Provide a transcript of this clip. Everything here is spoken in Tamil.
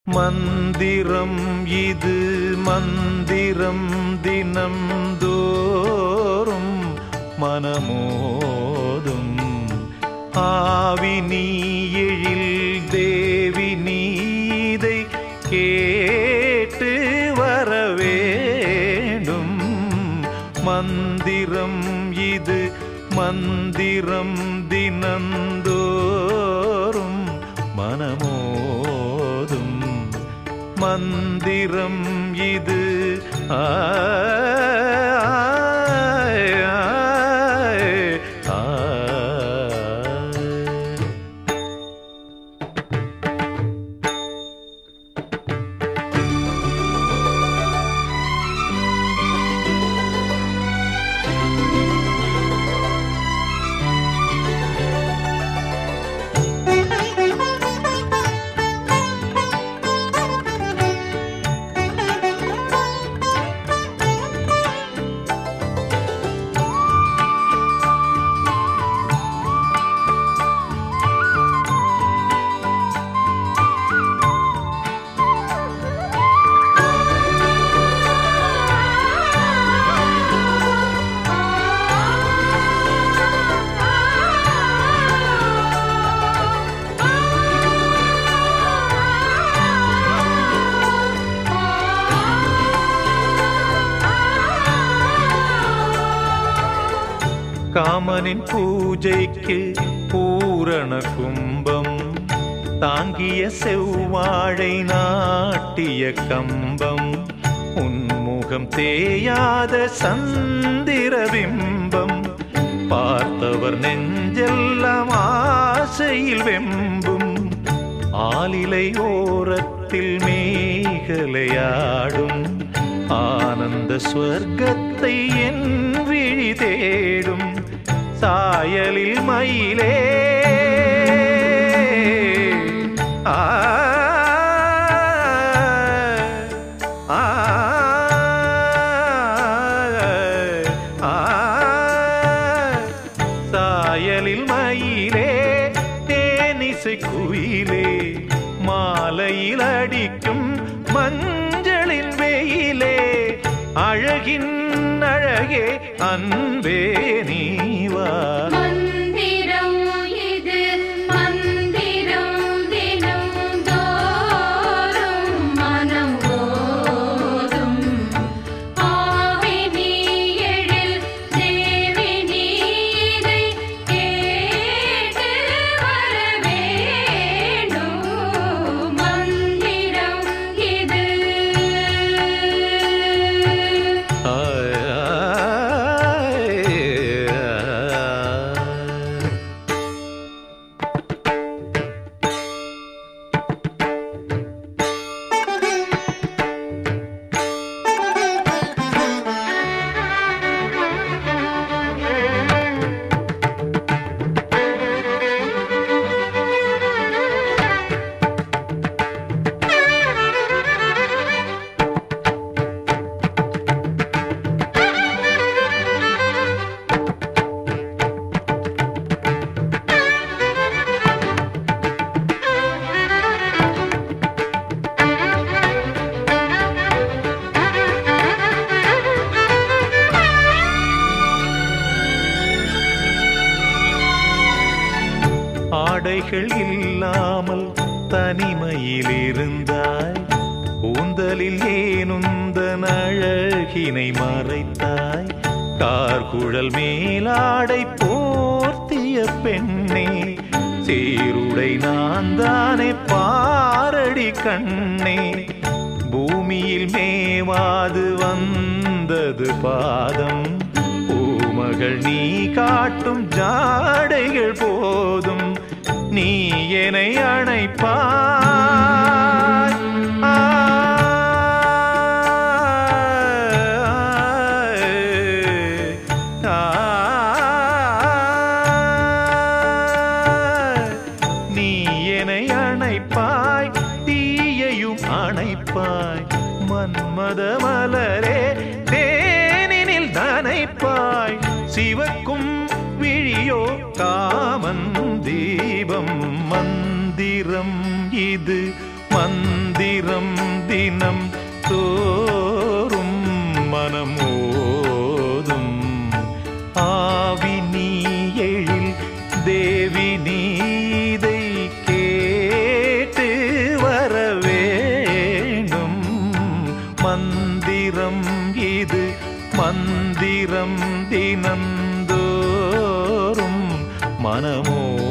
மந்திரம் இது மந்திரம் தினம் தோறும் மனமோதும் ஆவி நீ எழில் தேவி நீதை கேட்டு வர வேண்டும் மந்திரம் இது மந்திரம் தினந்தோறும் மனமோதும் மந்திரம் இது ஆய், ஆய், ஆய். காமனின் பூஜைக்கு பூரண கும்பம் தாங்கிய செவ்வாழை நாட்டிய கம்பம் உன்முகம் தேயாத சந்திர பிம்பம் பார்த்தவர் நெஞ்செல்லாம் ஆசையில் வெம்பும் ஆலிலை ஓரத்தில் மேகலையாடும் ஆனந்த ஸ்வர்க்கத்தை என் விழி தேடும் சாயலில் மயிலே ஆ ஆ ஆ சாயலில் மயிலே தேனிசை குயிலே மாலையில் அடிக்கும் மஞ்சளின் வெயிலே அழகின் அழகே அன்பே நீவா மந்திரம் இது மந்திரம் தினம் தோறும் மனம் ஓதும் ஆவி நீ எழில் தேவி நீதை கேட்டு வர வேண்டும் மந்திரம் இது ஆய், ஆய், ஆய். ஆடைகள் இல்லாமல் தனிமையில் இருந்தாய் கூந்தலில் ஏனுந்த அழகினை மறைத்தாய் கார்குழல் மேலாடை போர்த்திய பெண்ணே சீருடை நான் தானே பாரடி கண்ணே பூமியில் மேவாது வந்தது பாதம் பூமகள் நீ காட்டும் ஜாடைகள் போதும் நீ என்னை அணைப்பாய் ஆ, ஆ, நீ என்னை அணைப்பாய் தீயையும் அணைப்பாய் மன்மத மலரே தேனினில் நனைப்பாய் சிவக்கும் விழியோ காமன் தீபம் மந்திரம் இது மந்திரம் தினம் தோறும் மனம் ஓதும் ஆவி நீ எழில் தேவி நீதை கேட்டு வர வேண்டும் மந்திரம் இது மந்திரம் தினந்தோறும் மனமோ